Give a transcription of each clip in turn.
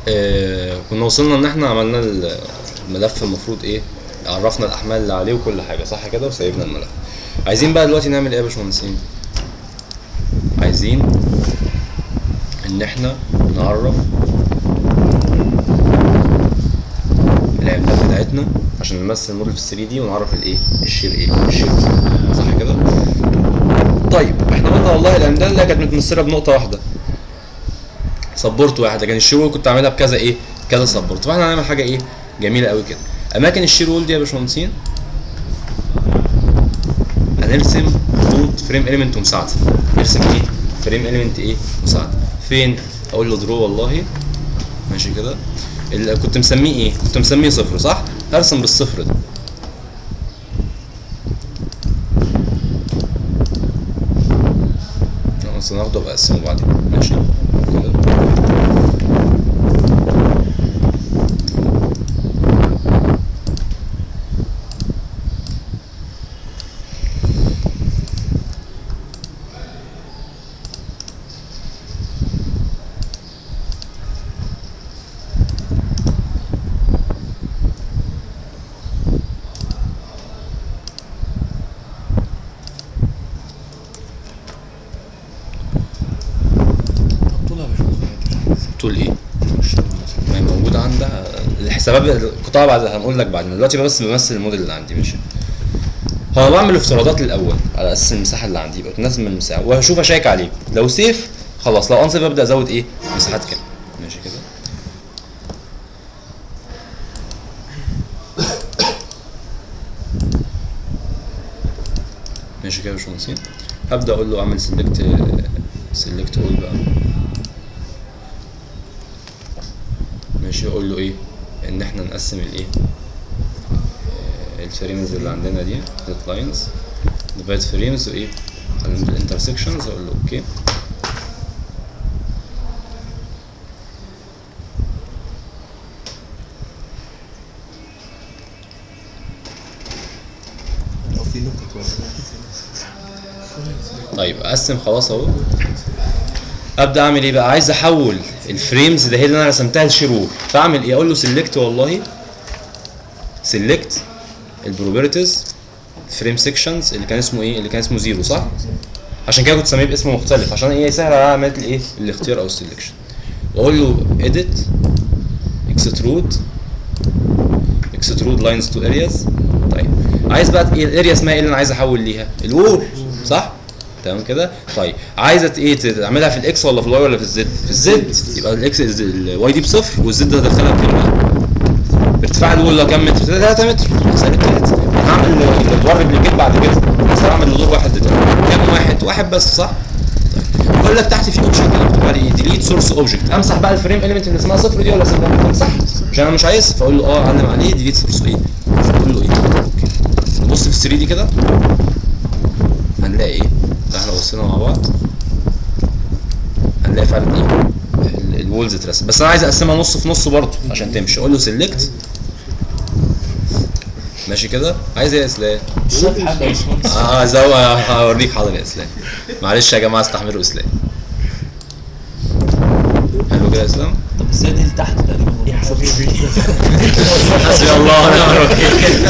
آه كنا وصلنا ان احنا عملنا ال- الملف المفروض ايه عرفنا الاحمال اللي عليه وكل حاجه صح كده وسيبنا الملف عايزين بقى دلوقتي نعمل ايه يا باشمهندسين عايزين ان احنا نعرف العملات بتاعتنا عشان نمثل الموديل في 3 دي ونعرف الايه الشير ايه الشير صح كده طيب احنا قلنا والله العمدان اللي كانت متمثله بنقطه واحده سبورت واحد لكن الشير وول كنت عاملها بكذا ايه كذا سبورت فاحنا هنعمل حاجه ايه جميله قوي كده اماكن الشير وول دي يا باشمهندسين هنرسم خطوط فريم اليمنت ومساعده نرسم ايه فريم اليمنت ايه مساعده فين اقول له درو والله ماشي كده اللي كنت مسميه ايه كنت مسميه صفر صح هرسم بالصفر ده خلاص ناخده بقسمه بعدين ماشي كده طولها يا باشمهندس طول ايه ما هي موجودة عندها الحسابات القطاع بعد هنقول لك بعدين دلوقتي بس بمثل الموديل اللي عندي ماشي هو بعمل افتراضات الاول على اساس المساحه اللي عندي يبقى تناسب من المساحه وهشوف اشيك عليه لو سيف خلاص لو انسيف ابدا ازود ايه مساحات كام ماشي كده ماشي كده يا باشمهندسين هبدا اقول له اعمل سيلكت سيلكت اول بقى ماشي اقول له ايه ان احنا نقسم الايه آه، الفريمز اللي عندنا دي لاينز ديفايد فريمز وايه الانترسكشنز اقول له اوكي لو في نقطة ولا طيب اقسم خلاص اهو ابدا اعمل ايه بقى عايز احول الفريمز ده هي اللي انا رسمتها لشرور فاعمل ايه اقول له سيلكت والله سيلكت البروبرتيز فريم سيكشنز اللي كان اسمه ايه اللي كان اسمه زيرو صح عشان كده كنت سميه باسم مختلف عشان ايه يسهل على عمليه الايه الاختيار او السلكشن واقول له edit extrude extrude lines to areas طيب عايز بقى ايه الاريا اسمها ايه اللي انا عايز احول ليها الوول صح تمام كده طيب عايزه ايه تعملها في الاكس ولا في الواي ولا في الزد في الزد يبقى الاكس الواي دي بصفر والزد هدخلها بكام بقى ارتفاع الوول كام متر 3 متر سالب 3 هعمل الادوار ريبليكيت بعد كده بس هعمل الدور واحد دلوقتي كام واحد واحد بس صح طيب بقول لك تحت في اوبشن كده مكتوب عليه ديليت سورس اوبجكت امسح بقى الفريم اليمنت اللي اسمها صفر دي ولا اسيبها تمسح عشان انا مش عايز فاقول له اه اعلم عليه ديليت سورس ايه اقول له ايه اوكي نبص في 3 دي كده هنلاقي ايه ده احنا بصينا مع بعض هنلاقي فعلا ايه ال- الوولز اترسم بس انا عايز اقسمها نص في نص برضه عشان تمشي اقول له سيلكت ماشي كده عايز ايه يا اسلام مش شايف حاجة يا باشمهندس اه زو هوريك حاضر يا اسلام معلش يا جماعه استحملوا اسلام حلو كده يا اسلام طب ازاي دي لتحت تقريبا يا حبيبي حسبي الله ونعم الوكيل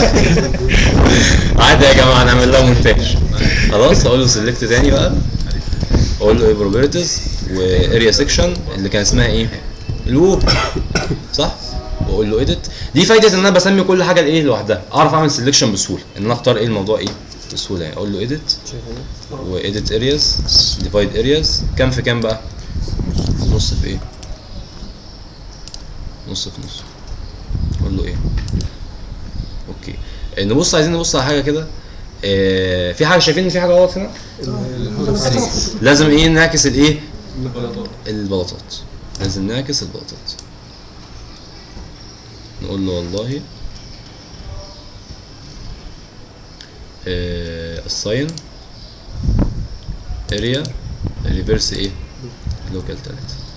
عادي يا جماعه نعمل لها مونتاج خلاص اقول له سيلكت تاني بقى اقول له ايه بروبرتيز واريا سيكشن اللي كان اسمها ايه الوور صح واقول له اديت دي فايده ان انا بسمي كل حاجه لايه لوحدها اعرف اعمل سيلكشن بسهوله ان انا اختار ايه الموضوع ايه بسهوله يعني اقول له اديت واديت ارياز ديفايد ارياز كام في كام بقى نص في ايه نص في نص اقول له ايه اوكي آه، نبص عايزين نبص على حاجه كده آه، في حاجه شايفين ان في حاجه غلط هنا لازم ايه نعكس الايه البلاطات لازم نعكس البلاطات نقول له والله آه الساين اريا ريفرس ايه لوكال 3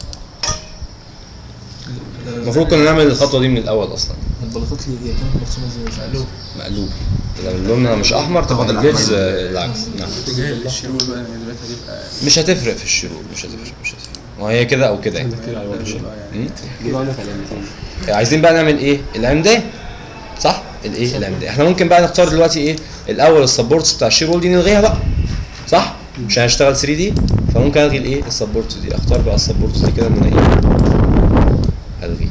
المفروض كنا نعمل الخطوه دي من الاول اصلا البلاطات اللي هي كانت مرسومة ازاي مش عارف مقلوب لو لونها مش احمر تبقى الجيرز آه، العكس نعم اتجاه الشرور بقى يعني دلوقتي هتبقى مش هتفرق في الشروط مش هتفرق مش هتفرق ما هي كده او كده يعني كده ايوه ماشي. يعني مم. جيب عندك علامتين عايزين بقى نعمل ايه العمدان صح الايه العمدان احنا ممكن بقى نختار دلوقتي ايه الاول السبورتس بتاع الشير وول دي نلغيها بقى صح مش هنشتغل 3 دي فممكن الغي الايه السبورتس دي اختار بقى السبورتس دي كده ان انا ايه الغي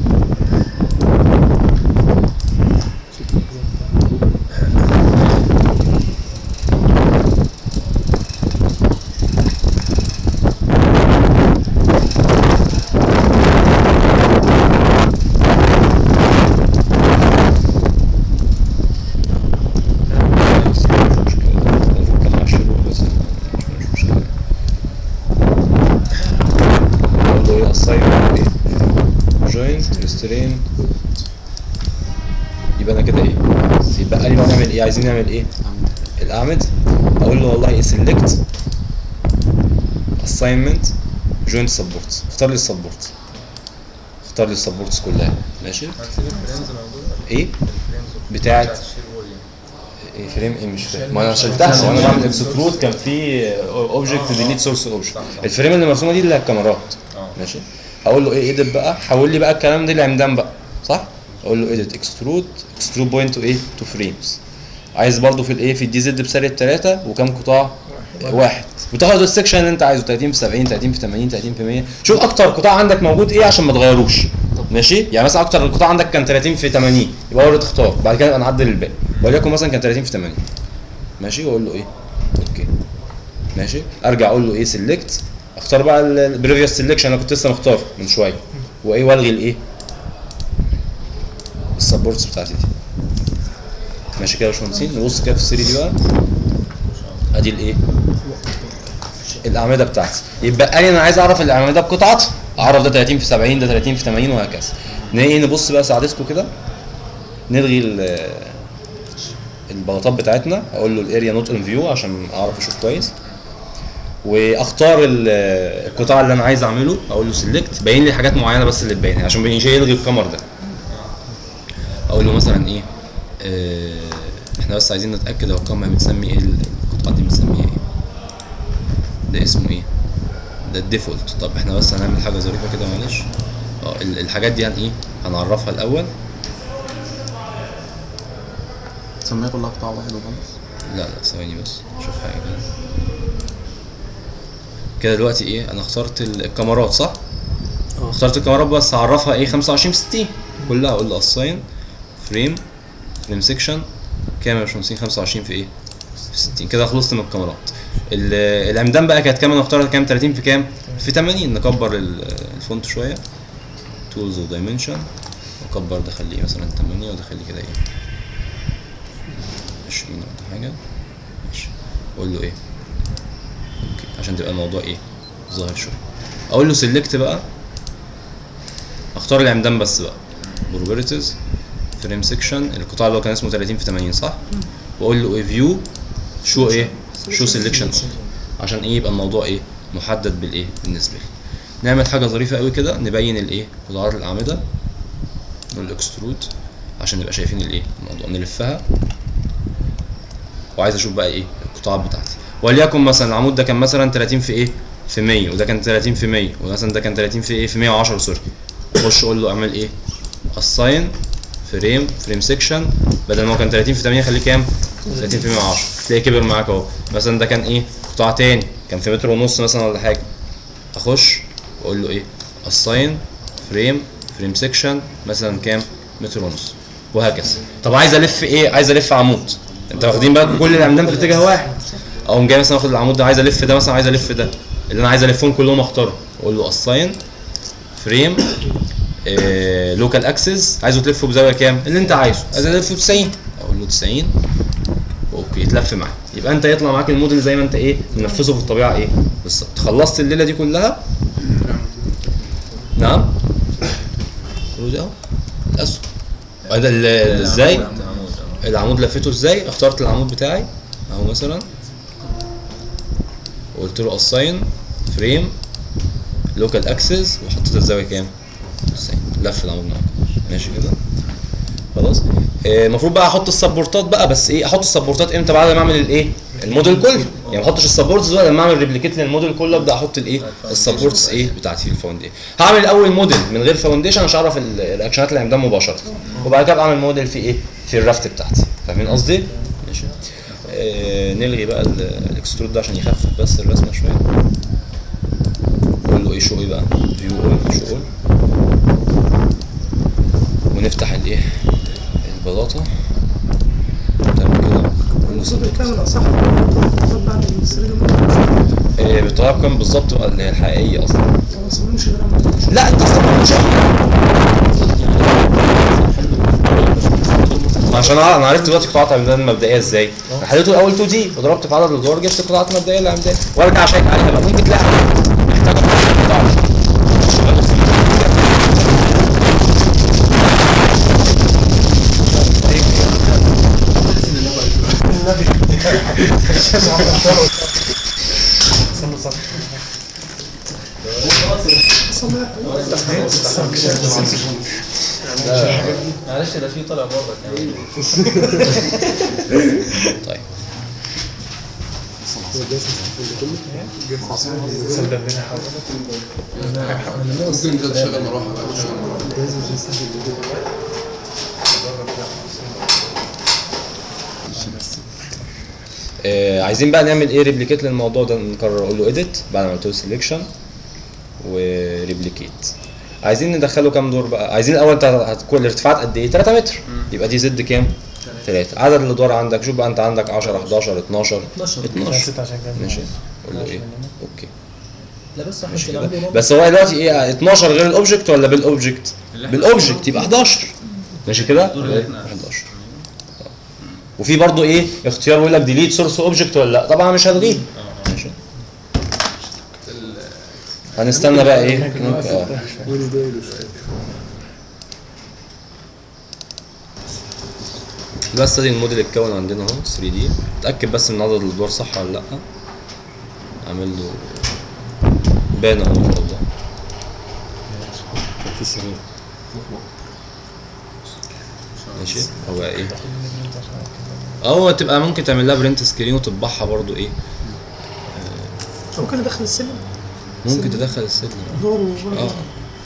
مش مشكلة أفكر مع الشير وول بس مش مشكلة اقول له ايه assign ايه joint restraint يبقى انا كده ايه يبقى لي بقى نعمل ايه عايزين نعمل ايه الاعمد اقول له والله ايه select assignment joint support اختار لي السبورت اختار لي السبورتس كلها ماشي هتسيب الفريمز موجودة ايه الفريمز بتاعت الشير وول يعني. ايه فريم ايه مش فاهم ما انا شلتها وانا بعمل اكسترود كان في اوبجكت ديليت سورس اوبجكت الفريم اللي مرسومه دي اللي هي الكاميرات اه ماشي هقول له ايه ايديت بقى حول لي بقى الكلام ده لعمدان بقى صح اقول له ايديت اكسترود اكسترود بوينت تو ايه تو فريمز عايز برضو في الايه في الدي زد بسالب 3 وكم قطاع واحد وتاخد السكشن اللي انت عايزه 30 في 70 30 في 80 30 في 100 شوف اكتر قطاع عندك موجود ايه عشان ما تغيروش ماشي يعني مثلا اكتر قطاع عندك كان 30 في 80 يبقى هو اللي تختار بعد كده نبقى نعدل الباقي وليكن مثلا كان 30 في 80 ماشي واقول له ايه اوكي ماشي ارجع اقول له ايه سيلكت اختار بقى البريفيوس سيلكشن انا كنت لسه مختار من شويه وايه والغي الايه السبورتس بتاعتي دي ماشي كده يا باشمهندسين نبص كده في السيري دي بقى ادي الايه الاعمده بتاعتي يبقى لي انا عايز اعرف الاعمده بقطعتها اعرف ده 30 في 70 ده 30 في 80 وهكذا ن- ايه نبص بقى ساعدتكم كده نلغي ال- البلاطات بتاعتنا اقول له الاريا نوت ان فيو عشان اعرف اشوف كويس واختار ال- القطاع اللي انا عايز اعمله اقول له سيلكت باين لي حاجات معينه بس اللي تبين عشان مش يلغي القمر ده اقول له مثلا ايه آه احنا بس عايزين نتاكد هو القمر بتسمي ايه القطاعات دي بتسميها ايه ده اسمه ايه ده الديفولت طب احنا بس هنعمل حاجه ظريفه كده معلش اه ال- الحاجات دي هن ايه هنعرفها الاول تسميها كلها قطاع واحد وخلاص لا لا ثواني بس شوف حاجه كده كده دلوقتي ايه انا اخترت ال- الكاميرات صح اه. اخترت الكاميرات بس هعرفها ايه 25 في 60 كلها اقول له اساين فريم فريم سيكشن كام يا باشمهندسين 25 في ايه في 60 كده خلصت من الكاميرات ال- العمدان بقى كانت كام انا اخترت كام 30 في كام في 80 نكبر ال- الفونت شويه تولز ودايمنشن نكبر ده خليه مثلا 8 وده خليه كده ايه 20 ولا حاجه ماشي اقول له ايه اوكي عشان تبقى الموضوع ايه ظاهر شويه اقول له سيلكت بقى اختار العمدان بس بقى بروبرتيز فريم سيكشن القطاع اللي هو كان اسمه 30 في 80 صح واقول له ايه فيو شو ايه شو سيلكشن عشان ايه يبقى الموضوع ايه محدد بالايه بالنسبه لي نعمل حاجه ظريفه قوي كده نبين الايه قطاعات الاعمده والاكسترود عشان نبقى شايفين الايه الموضوع نلفها وعايز اشوف بقى ايه القطاعات بتاعتي وليكن مثلا العمود ده كان مثلا 30 في ايه في 100 وده كان 30 في 100 ومثلا ده كان 30 في ايه في 110 سوري اخش اقول له اعمل ايه اساين فريم فريم سيكشن بدل ما هو كان 30 في 8 خليه كام 30 في 110 تلاقيه كبر معاك اهو مثلا ده كان ايه قطاع تاني كان في متر ونص مثلا ولا حاجه اخش واقول له ايه اساين فريم فريم سيكشن مثلا كام متر ونص وهكذا طب عايز الف ايه عايز الف عمود انت واخدين بالك كل العمدان في اتجاه واحد اقوم جاي مثلا واخد العمود ده عايز الف ده مثلا عايز الف ده اللي انا عايز الفهم كلهم اختاره اقول له اساين فريم لوكال اكسس عايزه تلفه بزاويه كام اللي انت عايزه عايز الفه 90 اقول له 90 اوكي يتلف معاك يبقى انت يطلع معاك الموديل زي ما انت ايه منفذه في الطبيعه ايه بالظبط خلصت الليله دي كلها نعم روز اهو الاسهم آه ده ال- ال- ازاي عمود اه العمود لفيته ازاي اخترت العمود بتاعي اهو مثلا وقلت له اساين فريم لوكال اكسس وحطيت الزاويه كام 90 لف العمود معاك ماشي كده خلاص آه، المفروض بقى احط السبورتات بقى بس ايه احط السبورتات امتى بعد ما اعمل الايه الموديل كله يعني ما احطش السبورتس بقى لما اعمل ريبليكيت للموديل كله ابدا احط الايه السبورتس ايه بتاعتي في الفاونديشن هعمل الاول موديل من غير فاونديشن عشان اعرف ال- الرياكشنات اللي هعملها مباشره وبعد كده اعمل موديل في ايه في الرافت بتاعتي فاهمين قصدي ماشي آه نلغي بقى ال- الاكسترود ده عشان يخفف بس الرسمه شويه نقول له ايه شو ايه بقى فيو اول شو اول ونفتح الايه البلاطه تمام كده نقول له المفروض select. الكاميرا اصح المفروض بعد السرير آه، بالطريقه كام بالظبط بقى اللي هي الحقيقيه اصلا ما وصلوش غير عملية. لا انت اصلا مش عشان أعرف- انا عرفت دلوقتي قطاعات العمدان المبدئيه ازاي؟ انا حليته الاول 2 دي وضربت في عدد الادوار جبت القطاعات المبدئيه للعمدان وارجع اشيك عليها بقى ممكن تلاقي محتاج أحط قطاع. معلش ده في طلع بره كمان طيب ممكن انت تشغل مروحه بقى شويه آه عايزين بقى نعمل ايه ريبليكيت للموضوع ده نقرر اقول له اديت بعد ما قلت له سيلكشن وريبليكيت عايزين ندخله كام دور بقى عايزين الاول انت هتكون الارتفاعات قد ايه 3 متر يبقى دي زد كام 3 عدد الادوار عندك شوف بقى انت عندك 10 11 12 12 ماشي قول له ايه اوكي لا بس احنا ماشي كده كده بس هو دلوقتي ايه 12 غير الاوبجكت ولا بالاوبجكت بالاوبجكت يبقى 11 ماشي كده 11 وفي برضو ايه اختيار يقول لك ديليت سورس اوبجكت ولا لا طبعا مش هلغيه ماشي هنستنى بقى ايه ممكن آه. بس ادي الموديل اتكون عندنا اهو 3 دي اتاكد بس ان عدد الادوار صح ولا لا اعمل له بان اهو ما شاء الله في سرير ماشي هو ايه اه تبقى ممكن تعمل لها برنت سكرين وتطبعها برضو ايه ممكن ادخل السلم ممكن تدخل السلم دور وبرضه اه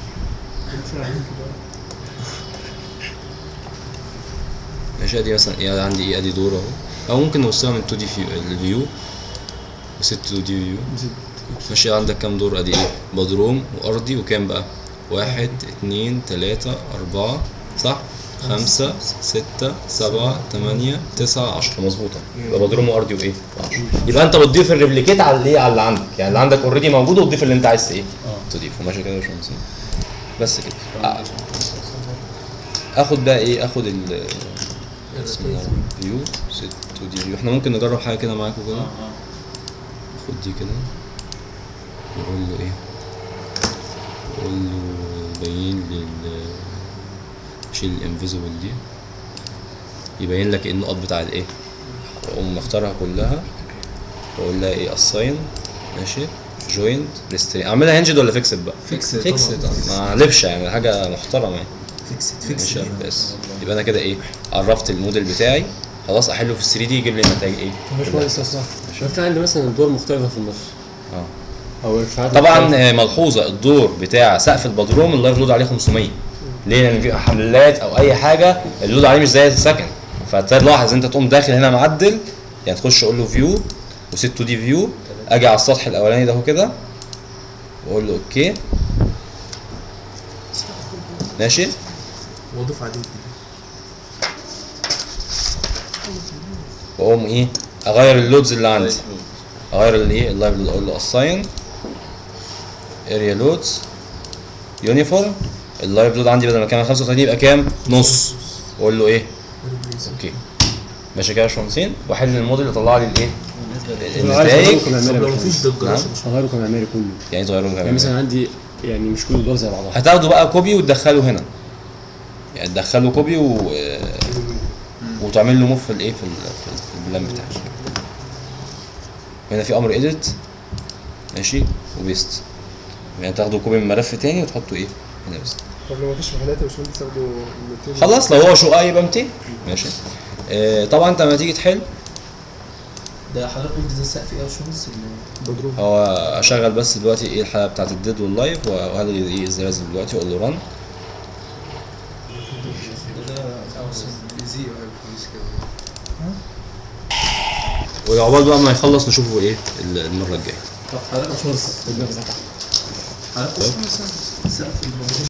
ماشي ادي مثلا ايه عندي ايه ادي دور اهو او ممكن نوصلها من 2 دي فيو الفيو وست 2 دي فيو ماشي عندك كام دور ادي ايه بدروم وارضي وكام بقى واحد اتنين تلاتة اربعة صح خمسة ستة سبعة تمانية تسعة عشرة مظبوطة يبقى بدروم وارضي وايه؟ وعشرة يبقى انت بتضيف الريبليكيت على الايه على اللي عندك يعني اللي عندك اوريدي موجود وتضيف اللي انت عايز ايه؟ تضيفه ماشي كده يا باشمهندس بس كده آه. اخد بقى ايه اخد ال بسم الله فيو ست ودي فيو احنا ممكن نجرب حاجه كده معاكم كده خد دي كده نقول له ايه نقول له بين لي ال شيل الانفيزبل دي يبين لك النقط بتاع الايه واقوم مختارها كلها واقول لها ايه اساين ماشي جوينت ريسترين اعملها هنجد ولا فيكسد بقى فيكسد فيكسد ما اعلبش يعني حاجه محترمه يعني فيكسد ماشي فيكسد بس يبقى انا كده ايه عرفت الموديل بتاعي خلاص احله في 3 دي يجيب لي النتائج ايه مش كويس اصلا في عندي مثلا الدور مختلفه في النص اه او ارتفاعات طبعا مختلفة. آه، ملحوظه الدور بتاع سقف البدروم اللايف لود عليه 500 ليه لان في حملات او اي حاجه اللود عليه مش زي السكن فتلاحظ انت تقوم داخل هنا معدل يعني تخش اقول له فيو وست دي فيو اجي على السطح الاولاني ده اهو كده واقول له اوكي ماشي وضيف عديد واقوم ايه اغير اللودز اللي عندي اغير الايه اللايف لود اقول له اساين اريا لودز يونيفورم اللايف لود عندي بدل ما كان 35 يبقى كام نص واقول له ايه اوكي ماشي كده يا باشمهندسين واحل الموديل يطلع لي الايه النتائج كنا طب لو هنعملها مفيش ضد نعم. مش هغيره كمعماري كله يعني تغيروا يعني كمان مثلا عندي يعني مش كل الدور زي بعضها هتاخدوا بقى كوبي وتدخله هنا يعني تدخله كوبي و... وتعمل له موف في الايه في, ال... في, ال... في البلان بتاعك هنا في امر اديت ماشي وبيست يعني تاخدوا كوبي من ملف تاني وتحطوا ايه هنا بس طب لو مفيش محلات يا باشمهندس ياخدوا 200 خلاص لو هو شقق يبقى 200 ماشي آه طبعا انت لما تيجي تحل ده حضرتك قلت ده السقف ايه يا باشمهندس اللي- بدروم هو اشغل بس دلوقتي ايه الحلقه بتاعت الديد واللايف وهلغي ايه الزلازل دلوقتي واقول له رن ده ده أول سنة. بيزيق يا باشمهندس كده وعقبال بقى ما يخلص نشوفه ايه المره الجايه طب حضرتك يا باشمهندس حضرتك السقف اللي موجود